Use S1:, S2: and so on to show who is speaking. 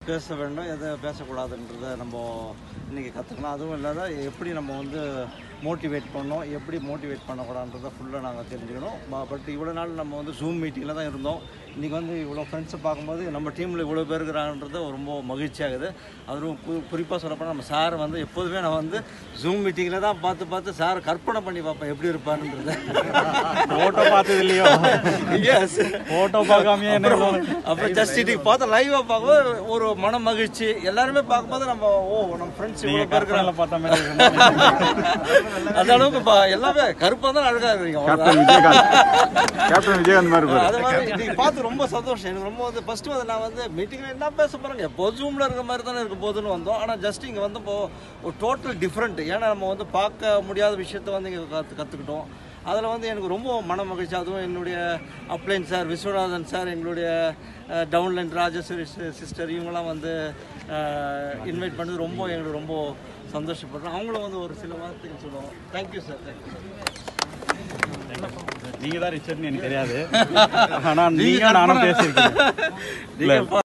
S1: பேச வேண்டும் எதை பேசக்கூடாதுன்றதை நம்ம இன்றைக்கி கற்றுக்கலாம் அதுவும் இல்லாத எப்படி நம்ம வந்து மோட்டிவேட் பண்ணோம் எப்படி மோட்டிவேட் பண்ணக்கூடாதுன்றதை ஃபுல்லாக நாங்கள் தெரிஞ்சுக்கணும் பட் இவ்வளோ நாள் நம்ம வந்து ஜூம் மீட்டிங்கில் தான் இருந்தோம் இன்றைக்கி வந்து இவ்வளோ ஃப்ரெண்ட்ஸை பார்க்கும்போது நம்ம டீமில் இவ்வளோ பேர் இருக்கிறாங்கன்றது ரொம்ப மகிழ்ச்சியாகுது அதுவும் கு குறிப்பாக சொல்லப்போனால் நம்ம சார் வந்து எப்போதுமே நான் வந்து ஜூம் மீட்டிங்கில் தான் பார்த்து பார்த்து சார் கற்பனை பண்ணி பார்ப்பேன் எப்படி இருப்பாருன்றது
S2: ஃபோட்டோ பார்த்தது இல்லையோ
S1: எஸ்
S2: ஃபோட்டோ பார்க்காமயே என்ன
S1: அப்புறம் ஜஸ்ட் இன்னைக்கு பார்த்த லைவா பார்க்கும்போது ஒரு மன மகிழ்ச்சி எல்லாருமே பார்க்கும்போது நம்ம ஓ நம்ம ஃப்ரெண்ட்ஸ்
S2: நீங்க
S1: இவ்வளோ பேர் இருக்கிறாங்க
S2: கற்பனையில பார்த்த மாதிரி இருக்கு.
S1: அந்த அளவுக்கு பா- எல்லாமே கருப்பா தான் அழகா இருக்கீங்க
S3: கேப்டன் விஜயகாந்த் கேப்டன் விஜயகாந்த் மாதிரி இருப்பாரு.
S1: அது மாதிரி இன்னைக்கு பார்த்து ரொம்ப சந்தோஷம் எனக்கு ரொம்ப வந்து ஃபர்ஸ்ட் வந்து நான் வந்து மீட்டிங்ல என்ன பேச போறாங்க எப்போ ஜூம்ல இருக்க மாதிரி தானே இருக்க போதுன்னு வந்தோம் ஆனா ஜஸ்ட் இங்க வந்தப்போ ஒரு டோட்டல் டிஃப்ரெண்ட் ஏன்னா நம்ம வந்து பார்க்க முடியாத விஷயத்த வந்து இங்க கற்று கற்றுக்கிட்டோம் அதில் வந்து எனக்கு ரொம்ப மன மகிழ்ச்சி அதுவும் என்னுடைய அப்ளைன் சார் விஸ்வநாதன் சார் எங்களுடைய டவுன்லைன் ராஜேஸ்வரி சிஸ்டர் இவங்கெல்லாம் வந்து இன்வைட் பண்ணது ரொம்ப எங்களுக்கு ரொம்ப சந்தோஷப்படுறோம் அவங்களும் வந்து ஒரு சில வார்த்தைகள் சொல்லுவாங்க தேங்க்யூ சார் தேங்க்யூ
S2: நீங்க தான் ரிச்சர்ட்னு எனக்கு தெரியாது ஆனா நீங்க நானும் பேசியிருக்கேன்
S1: நீங்கள்